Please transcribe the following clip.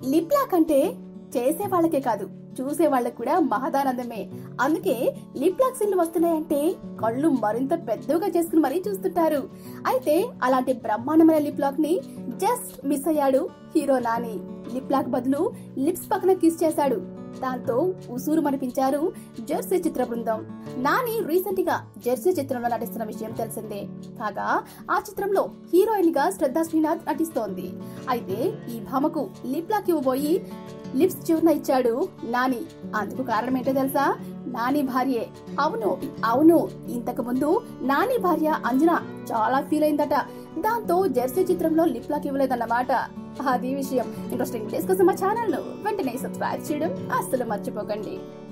lip lock అంటే చేసే వాళ్ళకే కాదు చూసే వాళ్ళకి కూడా మహదానందమే అందుకే లిప్ లాక్ సీన్లు వస్తున్నాయంటే కళ్ళు మరింత పెద్దగా చేసుకుని మరీ చూస్తుంటారు అయితే అలాంటి బ్రహ్మాండమైన లిప్ లాక్ ని జస్ట్ మిస్ అయ్యాడు హీరో నాని లిప్ లాక్ బదులు లిప్స్ పక్కన కిస్ చేశాడు దాంతో ఉసూరు మనిపించారు జెర్సీ చిత్ర బృందం నాని రీసెంట్ గా జెర్సీ చిత్రంలో నటిస్తున్న విషయం తెలిసిందే కాగా ఆ చిత్రంలో హీరోయిన్ గా శ్రద్ధా శ్రీనాథ్ నటిస్తోంది అయితే ఈ భామకు లిప్ లాక్ ఇవ్వబోయి లిప్స్ చివరన ఇచ్చాడు నాని అందుకు కారణం ఏంటో తెలుసా నాని భార్యే అవును అవును ఇంతకు ముందు నాని భార్య అంజన చాలా ఫీల్ అయిందట దాంతో జెర్సీ చిత్రంలో లిప్ లాక్ ఇవ్వలేదన్నమాట అది విషయం ఇంట్రెస్టింగ్ వీడియోస్ కోసం మా ఛానల్ ను వెంటనే సబ్స్క్రైబ్ చేయడం అస్సలు మర్చిపోకండి